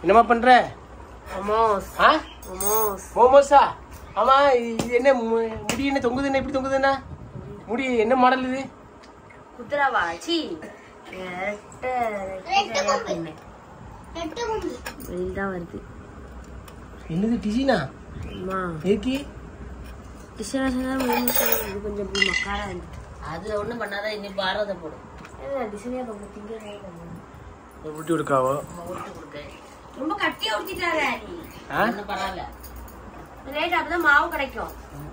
என்னம்மா பண்ற மோமோஸ் ஆ மோமோஸ் மோமோஸா ஆமா இது என்ன மு- முடி என்ன தொங்குது என்ன இப்படி தொங்குதுண்ணா முடி என்ன மாடல் இது குதிரவா சி வெளியில் தான் வருது என்னது டிசைனா அம்மா ஏக்கி டிஷன் மோமோஸ் இது கொஞ்சம் இப்படி மக்காரா இருந்துச்சு அது ஒண்ணும் பண்ணாத இனி பாரத போடும் டிசைனே ரொம்ப திங்க விட்டு கொடுக்காவோ நம்ம விட்டு கொடுக்க ரொம்ப கட்டியா ஊத்திட்டாரு ஆ ஒண்ணும் பரவாயில்ல ரேட் அப்பதான் மாவு கிடைக்கும்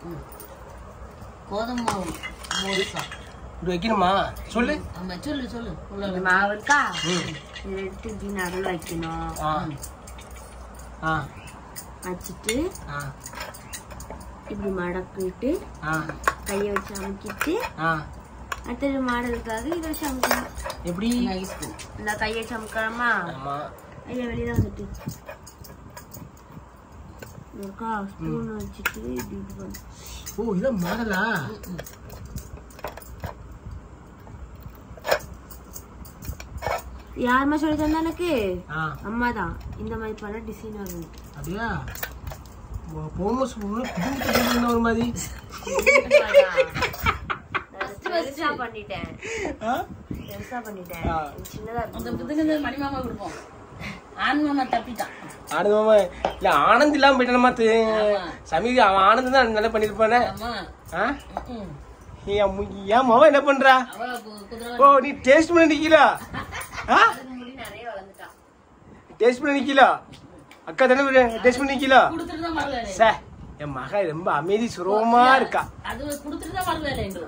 கோதுமை மாவு மோசா இப்படி வைக்கணுமா சொல்லு ஆமா சொல்லு சொல்லு உள்ள இந்த மாவு இருக்கா ம். இதை எடுத்து இப்படி நடுவில் வைக்கணும் ஆ ஆ வச்சுட்டு ஆ இப்படி மடக்கிட்டு ஆ கையை வச்சு அமுக்கிட்டு ஆ அடுத்தது மாடலுக்காக இதை வச்சு அமுக்கணும் எப்படி நைஸ் இந்த கையை வச்சு அமுக்கலாமா ஆமா கையை வெளியே வந்துட்டு இருக்கா ஸ்பூன் வச்சுட்டு இப்படி இது பண்ணு. ஓ இதான் மாடலா யாரும்மா சொல்லி தந்தா எனக்கு ஆ அம்மா தான் இந்த மாதிரி பண்ண டிசைன் வரும் அப்படியா மோமோஸ் புது புது ஒரு மாதிரி பெருசா பண்ணிட்டேன் ஆ பெருசா பண்ணிட்டேன் ஆ. இது சின்னதா அந்த இருக்கும் புதுங்க மணி மாமா கொடுப்போம் ஆண் மாமா தப்பிட்டான் ஆனந்த் மாமா இல்ல ஆனந்த் இல்லாம போயிட்டானமா ஆமா. சமீதி அவன் ஆனந்த் தான் நல்லா பண்ணிருப்பானே ஆமா ஆ ம்ம். ஏன் மு- ஏன் மாமா என்ன பண்றா அவ கு- குதிரை ஓ நீ டேஸ்ட் பண்ணி நிக்கல ஆ முடி நிறைய வளர்ந்துட்டான் டேஸ்ட் பண்ணி நிக்கல அக்கா தானே டேஸ்ட் பண்ணி நிக்கல கொடுத்துட்டு தான் வரல சே என் மக ரொம்ப அமைதி சுரூபமா இருக்கா அது கொடுத்துட்டு தான் வரல என்று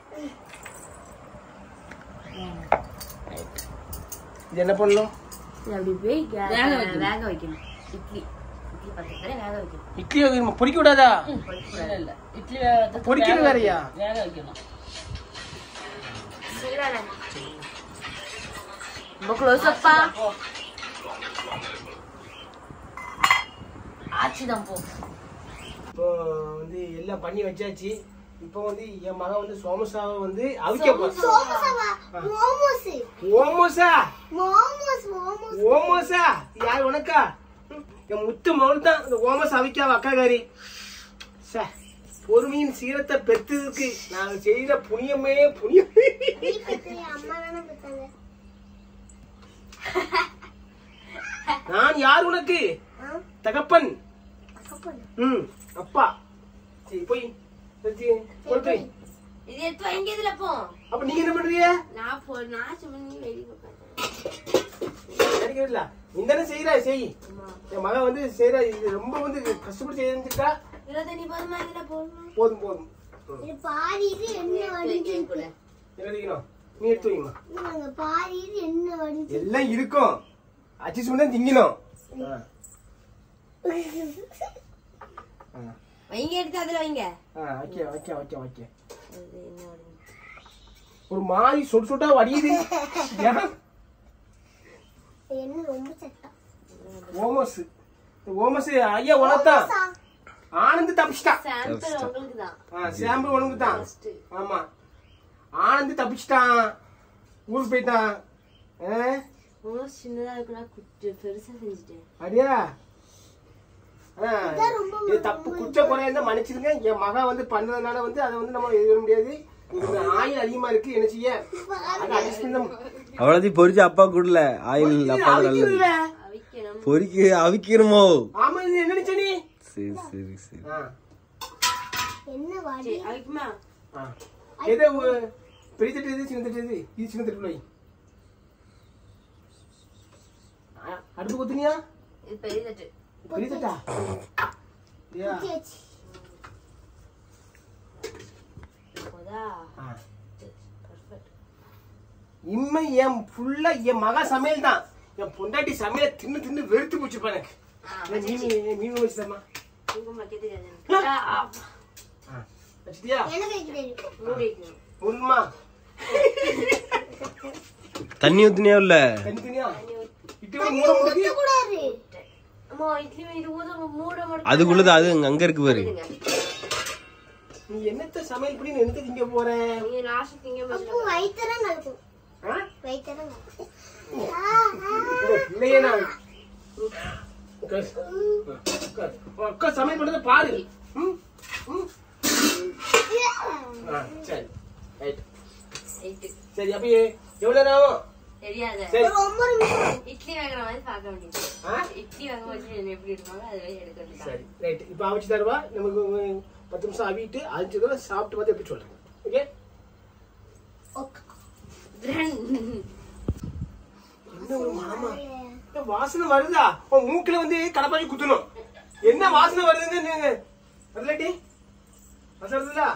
இது என்ன பண்ணணும் இது அப்படி போய் கே- வேக வைக்கணும். வேக வைக்கணும் இட்லி இட்லி பத்திரத்துல வேக வைக்கணும் இட்லி வைக்கணுமா பொரிக்க விடாதா இல்ல இல்ல இட்லி வேக பொரிக்கிறது வேக வேறயா? வைக்கணும். வேக வைக்கணும் ரொம்ப க்ளோஸ் அப்பா ஆச்சுதான் போ இப்போ வந்து எல்லாம் பண்ணி வச்சாச்சு இப்போ வந்து என் மகன் வந்து சோமசாவை வந்து அவிக்க போறான் ஓமோசா ஓமோசா யார் உனக்கா ம், என் முத்து மவுல் தான் இந்த ஓமோஸ் அவிக்காவ அக்காகாரி சே பொறுமையின் சீரத்தை பெற்றதுக்கு நாங்க செய்த புண்ணியமே புண்ணியமே நான் யார் உனக்கு தகப்பன் ம் அப்பா சரி போய் சரி, கொடுத்து வை. இது எடுத்து வைங்க இதுல போ அப்ப நீங்க என்ன பண்றீங்க நான் போ நான் சும்மா நீ வெளியே உட்காந்து கிடைக்கிறதுல நீ தானே செய்யற செய் என் மகன் வந்து செய்யற இது ரொம்ப வந்து கஷ்டப்பட்டு செய்திருக்கா இருபது நீ போதுமா இதுல போதுமா போதும் போதும் ம். பாதி இது என்ன வடிஞ்சு என்ன வைக்கணும் நீ எடுத்து வைமா நாங்க பாதி இது என்ன வடிஞ்சு எல்லாம் இருக்கும் அட்ஜஸ்ட் தான் திங்கணும் ஆ. ஆ. வைங்க எடுத்து அதுல வைங்க ஆ, வைக்க வைக்க வைக்க வைக்க அது என்ன வடிஞ்சு? ஒரு மாதிரி சொட்டு சொட்டா வடியுது ஏன்? என்ன ரொம்ப சட்டம் ஓமஸ் இந்த ஓமஸ் ஐயா உனத்தான் ஆனந்த் தப்பிச்சிட்டான் சாம்பிள் உங்களுக்கு தான் ஆ, சாம்பிள் உனக்கு தான் ஆமா ஆனந்த் தப்பிச்சிட்டான் ஊருக்கு போயிட்டான் ஆ? ரொம்ப சின்னதா இருக்குன்னா குட்டி பெருசா செஞ்சுட்டேன் அப்படியா ஆ, இது தப்பு குற்ற குறையா இருந்தா மன்னிச்சிருங்க என் மகன் வந்து பண்றதுனால வந்து அதை வந்து நம்ம எதிர முடியாது இது ஆயில் அதிகமா இருக்கு என்ன செய்ய அதை adjust பண்ணி நம்ம- அவ்வளோத்தையும் பொரிச்சு அப்பா கூடல ஆயில் அப்பா இது நல்லது அவிக்கிறதுல. அவிக்கணும் பொரிக்க அவிக்கணுமோ ஆமா இது என்ன நினைச்ச நீ சரி சரி சரி ஆ, என்ன வடி சரி அவிக்குமா ஆ. எது உ- பெரிய தட்டு எது சின்ன தட்டு எது இது சின்ன தட்டு வை ஆ, அடுப்பு குத்துனியா இது பெரிய தட்டு பெரிய தட்டா ஐயா. வச்சு போதா ஆ. பர்ஃபெக்ட் இம்மை என் ஃபுல்லா என் மகா சமையல் தான் என் பொண்டாட்டி சமையல தின்னு தின்னு வெறுத்து போச்சுப்பா எனக்கு நான் மீன் மீன் வச்சுதம்மா உங்க வைக்க தெரியாது வச்சுட்டியா எனக்கு வைக்க தெரியும் மூடி வைக்கணும் உண்மா தண்ணி ஊத்துனியா இல்ல தனித்தனியா இட்டு போய் மூட முடியுது கூடாது அம்மா இட்லி இது ஊத மூட மட்டும் அதுக்குள்ளது அது அங்க- அங்க இருக்கு பாரு நீ என்னத்த சமையல் பண்ணி என்னத்த திங்க போற நீங்க லாஸ்ட் திங்க அப்போ வயிற்றுதான் நடக்கும் ஆ? வயிற்றுதான் நடக்கும் இந்த பிள்ளைய நான் உட்காரு. உட்காரு. உன் அக்கா சமையல் பண்றத பாரு ம்? ம்? ஆ, சரி ரைட் சரி அப்ப எவ்வளவு நேரம் ஆகும்? தெரியாத சரி ரொம்ப நிமிஷம் இட்லி வேகிற மாதிரி பார்க்க வேண்டியது ஆ? இட்லி வேக வச்சு எப்படி இருப்பாங்க அதுவே எடுக்க வேண்டியது சரி ரைட் இப்ப அவிச்சு தருவா நமக்கு உம், பத்து நிமிஷம் அவிட்டு அவிச்சு தருவா சாப்பிட்டு பார்த்து எப்படி சொல்றேன் ஓகே என்ன ஒரு மனமா என்ன வாசனை வருதா உன் மூக்குல வந்து கடப்பாச்சி குத்தணும் என்ன வாசனை வருதுன்னு நீங்க வரலட்டி வருதுல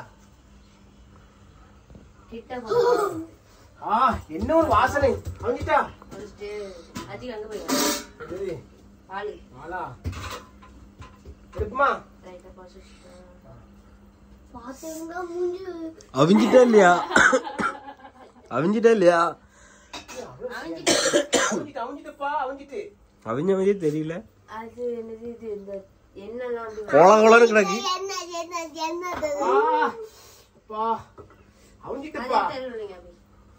கிட்ட போகணும் ஆ என்ன ஒரு வாசனை அவஞ்சிட்டா ஃபர்ஸ்ட்டு அதிகம் அங்கே போய் சரி பால் ஆளா எடுக்குமா லைட்டாக பாசு பாத்தீங்கன்னா மூஞ்சி அவிஞ்சிட்டா இல்லையா அவிஞ்சிட்டா இல்லையா அவஞ்சிட்டு அவஞ்சிட்டுப்பா அவஞ்சிட்டு அவிஞ்ச மாதிரியே தெரியல அது என்னது இது இந்த எண்ணெய்லாம் வந்து கொல கொலன்னு கிடக்கு என்ன என்ன என்னது ஆ அப்பா அவஞ்சிட்டுப்பா அதே தெரியலைங்க அப்படி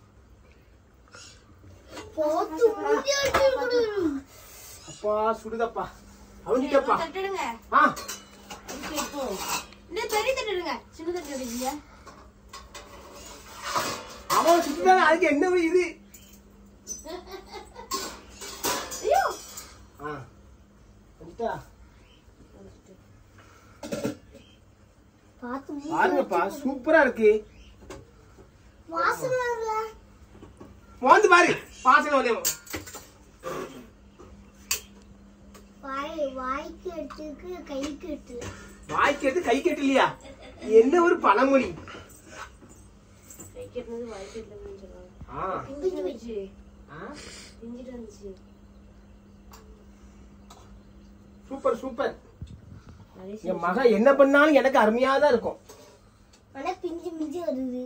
போத்து மூஞ்சி வச்சு கொடு. அப்பா சுடுதப்பா அவஞ்சிட்டப்பா தட்டுடுங்க ஆ இப்போ இந்த பெரிய தட்டுடுங்க சின்ன தட்டு எடுக்கீங்க அவன் சுட்டுதானே அதுக்கு என்ன ஒரு இது ஐயோ ஆ வந்துட்டா பார்த்து மூஞ்சி பாருங்கப்பா சூப்பரா இருக்கு வாசனை வரல வந்து பாரு வாசனை வரையும் வாய் வாய்க்கு எடுத்துக்கு கைக்கு எடுத்துல வாய்க்கு எடுத்து கை கட்டலையா என்ன ஒரு பழமொழி கை கட்டினது வாய் கட்டினதுன்னு சொல்லுவாங்க ஆ பிஞ்சிட்டு வந்துச்சு ஆ பிஞ்சிட்டு வந்துச்சு சூப்பர் சூப்பர் நிறைய என் மகன் என்ன பண்ணாலும் எனக்கு அருமையா தான் இருக்கும் ஆனா பிஞ்சு பிஞ்சு வருது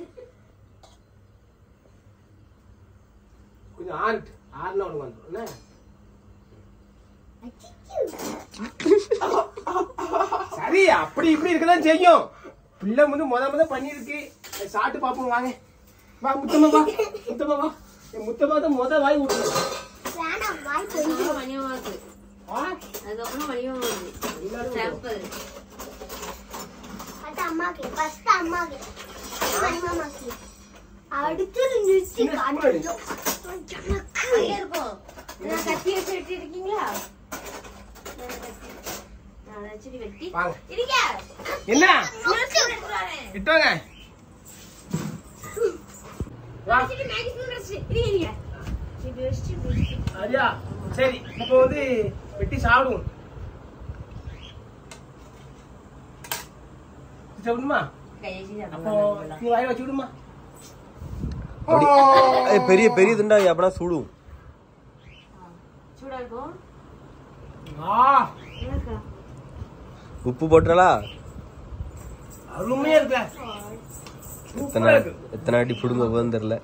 கொஞ்சம் ஆறுட்டு ஆறுனா உனக்கு வந்துடும் என்ன சரி அப்படி இப்படி இருக்கதான் செய்யும் பிள்ளை வந்து முத முத பண்ணிருக்கு அதை சாப்பிட்டு பாப்போம் வாங்க வா முத்தம்மா வா முத்தம்மா வா என் முத்தம்மா தான் முத வாய் விடணும் வேணாம் வாய் போய் அதுக்கப்புறம் மணியமா இருக்கு ஆ அதுக்கப்புறம் மணியமா வருது சாம்பிள் அது அம்மாக்கு ஃபர்ஸ்ட் அம்மாக்கு மணிமாமாக்கு அடுத்து நிறுத்தி சின்ன காட்டணும் அங்கே இருக்கும் நான் கத்தி வச்சு வெட்டி இருக்கீங்களா நான் கத்தி நான் வச்சுட்டு வெட்டி வாங்க இருக்க என்ன நிறுத்தி எடுத்துட்டு வரேன் இட்டோங்க வா வச்சுட்டு மேகி ஸ்பூன் வச்சு இருங்க இருங்க இப்படி வச்சுட்டு இப்படி வச்சுட்டு சரியா சரி இப்போ வந்து வெட்டி சாப்பிடுவோம் சாப்பிடுமா கையை வச்சு அப்போ சாப்பிடலாம் நீ வாய் வச்சு விடுமா அப்படி ஏய், பெரிய பெரிய துண்டா அப்பனா சுடும் சூடா இருக்கும் ஆ என்னக்கா உப்பு போட்டுறலா அருமையா இருக்க எத்தனை சூப்பரா இருக்கு எத்தனை அடி புடுங்க போகுதுன்னு தெரியல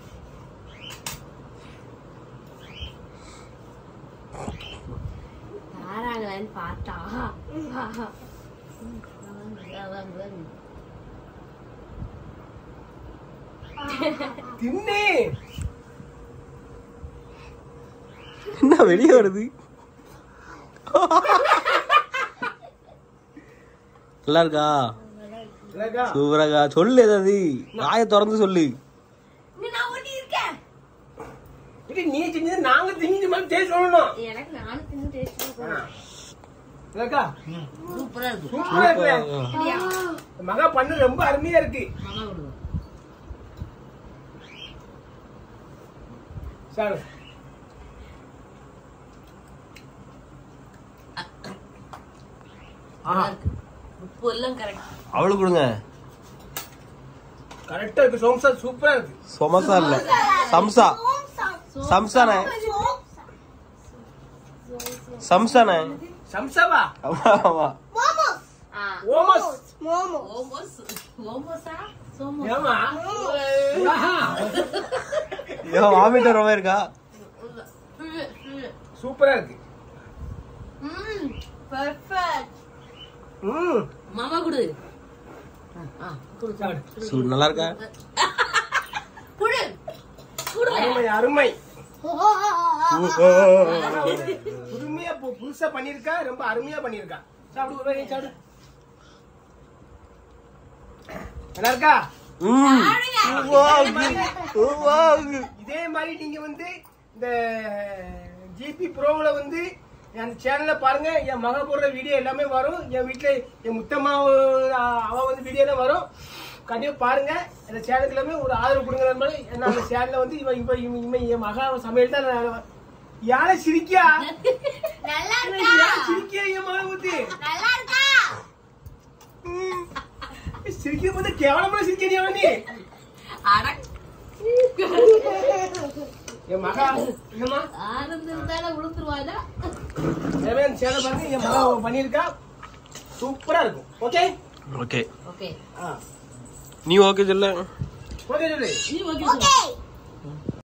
தாராங்களான்னு பார்த்தா தின்னு என்ன வெளியே வருது நல்லா இருக்கா இல்லக்கா சூப்பராக்கா சொல்லு ஏதாவது வாயை திறந்து சொல்லு நான் ஒட்டி இருக்கேன் இது நீ செஞ்சது நாங்க திங்கிட்டு மாதிரி டேஸ்ட் சொல்லணும் எனக்கு நானும் தின்னு டேஸ்ட் இல்லக்கா சூப்பரா இருக்கு சூப்பரா இருக்கு மகா பண்ணு ரொம்ப அருமையா இருக்கு மாமா விடுவோம் சார் நல்லா இருக்கு உப்பு எல்லாம் கரெக்ட் அவளுக்கு கொடுங்க கரெக்டா இருக்கு சோம்சா சூப்பரா இருக்கு சொமசா இல்ல சம்சா சம்சானே சம்சானே சம்சாவா ஆமா ஆமா மோமோஸ் ஓமஸ் மோமோ ஓமோஸ் ஓமோஸா சோமோஸ் ஏமா ஆஹா. ஏன் வாமிட்டு ரொம்ப இருக்கா ஃபுல்லு ஃபுல்லு சூப்பரா இருக்கு ம் பெர்ஃபெக்ட் ம் மாமா கொடு ஆ கொடு சாப்பிடு. சூடு நல்லா இருக்கா குடு அருமை அருமை மகா வந்து புதுமையா பு- புதுசா பண்ணிருக்கா ரொம்ப அருமையா பண்ணிருக்கா சாப்பிடு ஒரு வாய் சாப்பிடு நல்லா இருக்கா ம். வாங்கு. இதே மாதிரி நீங்க வந்து இந்த ஜிபி ப்ரோவில் வந்து அந்த சேனல்ல பாருங்க என் மக போடுற வீடியோ எல்லாமே வரும் என் வீட்டுல என் முத்தம்மா அஹ், அவ வந்து வீடியோ எல்லாம் வரும் கண்டிப்பா பாருங்க அந்த சேனலுக்கு எல்லாமே ஒரு ஆதரவு கொடுங்கிற மாதிரி ஏன்னா அந்த சேனல்ல வந்து இவ இவ இவ- இவ என் மகா சமையல் தான் நான் யாரை சிரிக்கியா நல்லா யாரை சிரிக்கியா என் மகனை பத்தி நல்லா இருக்கா சிரிக்கிற போது கேவலமா சிரிக்கிறியா நீ அட என் மகா என்னம்மா ஆனந்தம் இருந்தாலும் விழுந்துருவாடா எனவே அந்த சேனல் பாருங்க என் மகா பண்ணியிருக்கா சூப்பரா இருக்கும் ஓகே ஓகே ஓகே ஆ நீ ஓகே சொல்ல ஓகே சொல்லு நீ ஓகே சொல்லு